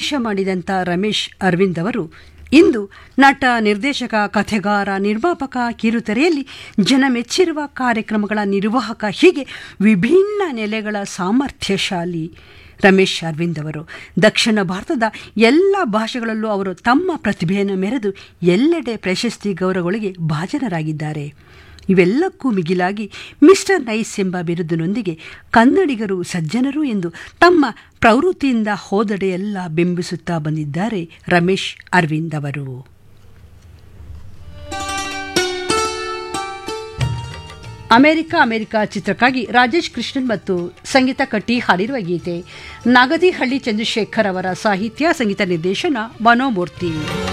ಪ್ರವೇಶ ಮಾಡಿದಂಥ ರಮೇಶ್ ಅರವಿಂದ್ ಅವರು ಇಂದು ನಟ ನಿರ್ದೇಶಕ ಕಥೆಗಾರ ನಿರ್ಮಾಪಕ ಕಿರುತೆರೆಯಲ್ಲಿ ಜನ ಮೆಚ್ಚಿರುವ ಕಾರ್ಯಕ್ರಮಗಳ ನಿರ್ವಾಹಕ ಹೀಗೆ ವಿಭಿನ್ನ ನೆಲೆಗಳ ಸಾಮರ್ಥ್ಯಶಾಲಿ ರಮೇಶ್ ಅರವಿಂದ್ ಅವರು ದಕ್ಷಿಣ ಭಾರತದ ಎಲ್ಲ ಭಾಷೆಗಳಲ್ಲೂ ಅವರು ತಮ್ಮ ಪ್ರತಿಭೆಯನ್ನು ಮೆರೆದು ಎಲ್ಲೆಡೆ ಪ್ರಶಸ್ತಿ ಗೌರವಗಳಿಗೆ ಭಾಜನರಾಗಿದ್ದಾರೆ ಇವೆಲ್ಲಕ್ಕೂ ಮಿಗಿಲಾಗಿ ಮಿಸ್ಟರ್ ನೈಸ್ ಎಂಬ ಬಿರುದಿನೊಂದಿಗೆ ಕನ್ನಡಿಗರು ಸಜ್ಜನರು ಎಂದು ತಮ್ಮ ಪ್ರವೃತ್ತಿಯಿಂದ ಹೋದೆಡೆಯೆಲ್ಲ ಬಿಂಬಿಸುತ್ತಾ ಬಂದಿದ್ದಾರೆ ರಮೇಶ್ ಅರವಿಂದ್ ಅವರು ಅಮೆರಿಕ ಅಮೆರಿಕ ಚಿತ್ರಕ್ಕಾಗಿ ರಾಜೇಶ್ ಕೃಷ್ಣನ್ ಮತ್ತು ಸಂಗೀತ ಕಟ್ಟಿ ಹಾಡಿರುವ ಗೀತೆ ನಾಗದಿಹಳ್ಳಿ ಚಂದ್ರಶೇಖರ್ ಅವರ ಸಾಹಿತ್ಯ ಸಂಗೀತ ನಿರ್ದೇಶನ ಮನೋಮೂರ್ತಿ